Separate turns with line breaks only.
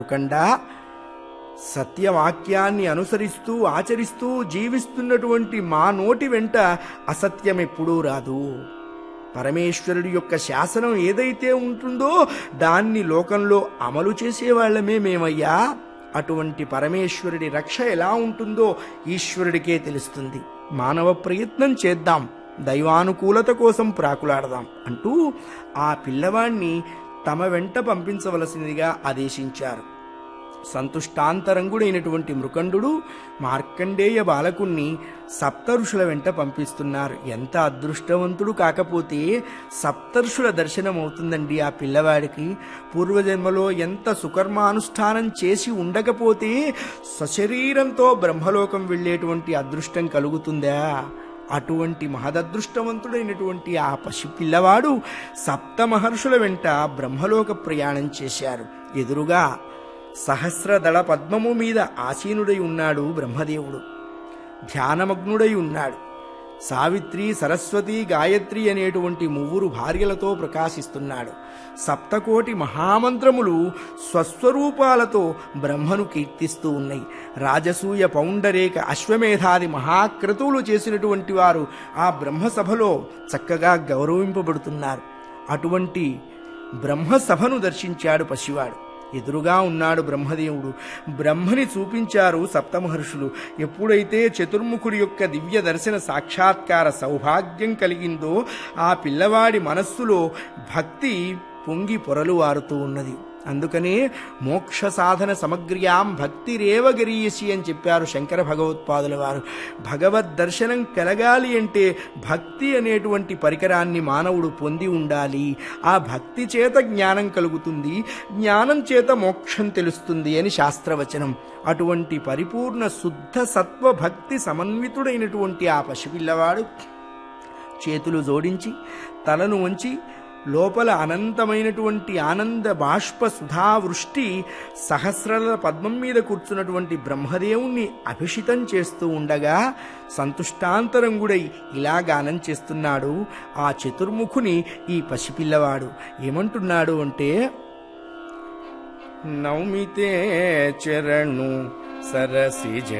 కాకుండా సత్యవాక్యాన్ని అనుసరిస్తూ ఆచరిస్తూ జీవిస్తున్నటువంటి మా నోటి వెంట అసత్యం ఎప్పుడూ రాదు పరమేశ్వరుడి యొక్క శాసనం ఏదైతే ఉంటుందో దాన్ని లోకంలో అమలు చేసేవాళ్లమే మేమయ్యా అటువంటి పరమేశ్వరుడి రక్ష ఎలా ఉంటుందో ఈశ్వరుడికే తెలుస్తుంది మానవ ప్రయత్నం చేద్దాం దైవానుకూలత కోసం ప్రాకులాడదాం అంటూ ఆ పిల్లవాణ్ణి తమ వెంట పంపించవలసిందిగా ఆదేశించారు సంతుష్టాంతరంగుడైనటువంటి మృకండు మార్కండేయ బాలకుణ్ణి సప్తఋషుల వెంట పంపిస్తున్నారు ఎంత అదృష్టవంతుడు కాకపోతే సప్తర్షుల దర్శనం అవుతుందండి ఆ పిల్లవాడికి పూర్వజన్మలో ఎంత సుకర్మానుష్ఠానం చేసి ఉండకపోతే సశరీరంతో బ్రహ్మలోకం వెళ్ళేటువంటి అదృష్టం కలుగుతుందా అటువంటి మహదదృష్టవంతుడైనటువంటి ఆ పసి పిల్లవాడు సప్త మహర్షుల వెంట బ్రహ్మలోక ప్రయాణం చేశారు ఎదురుగా సహస్రదళ పద్మము మీద ఆసీనుడై ఉన్నాడు బ్రహ్మదేవుడు ధ్యానమగ్నుడై ఉన్నాడు సావిత్రి సరస్వతి గాయత్రి అనేటువంటి ముగ్గురు భార్యలతో ప్రకాశిస్తున్నాడు సప్తకోటి మహామంత్రములు స్వస్వరూపాలతో బ్రహ్మను కీర్తిస్తూ ఉన్నాయి రాజసూయ పౌండరేక అశ్వమేధాది మహాక్రతువులు చేసినటువంటి వారు ఆ బ్రహ్మసభలో చక్కగా గౌరవింపబడుతున్నారు అటువంటి బ్రహ్మసభను దర్శించాడు పసివాడు ఎదురుగా ఉన్నాడు బ్రహ్మదేవుడు బ్రహ్మని చూపించారు సప్తమహర్షులు ఎప్పుడైతే చతుర్ముఖుడి యొక్క దివ్య దర్శన సాక్షాత్కార సౌభాగ్యం కలిగిందో ఆ పిల్లవాడి మనస్సులో భక్తి పొంగి పొరలు వారుతూ ఉన్నది అందుకనే మోక్ష సాధన సమగ్ర్యాం భక్తిరేవ గరీయసి అని చెప్పారు శంకర భగవత్పాదుల వారు భగవద్ దర్శనం కలగాలి అంటే భక్తి అనేటువంటి పరికరాన్ని మానవుడు పొంది ఉండాలి ఆ భక్తి చేత జ్ఞానం కలుగుతుంది జ్ఞానం చేత మోక్షం తెలుస్తుంది అని శాస్త్రవచనం అటువంటి పరిపూర్ణ శుద్ధ సత్వ భక్తి సమన్వితుడైనటువంటి ఆ పసిపిల్లవాడు చేతులు జోడించి తలను వంచి లోపల అనంతమైనటువంటి ఆనంద బాష్ప సుధావృష్టి సహస్రాల పద్మం మీద కూర్చున్నటువంటి బ్రహ్మదేవుణ్ణి అభిషితం చేస్తూ ఉండగా సంతుష్టాంతరంగుడై ఇలా గానం చేస్తున్నాడు ఆ చతుర్ముఖుని ఈ పసిపిల్లవాడు ఏమంటున్నాడు అంటే నౌమితే చరణు సరసిజ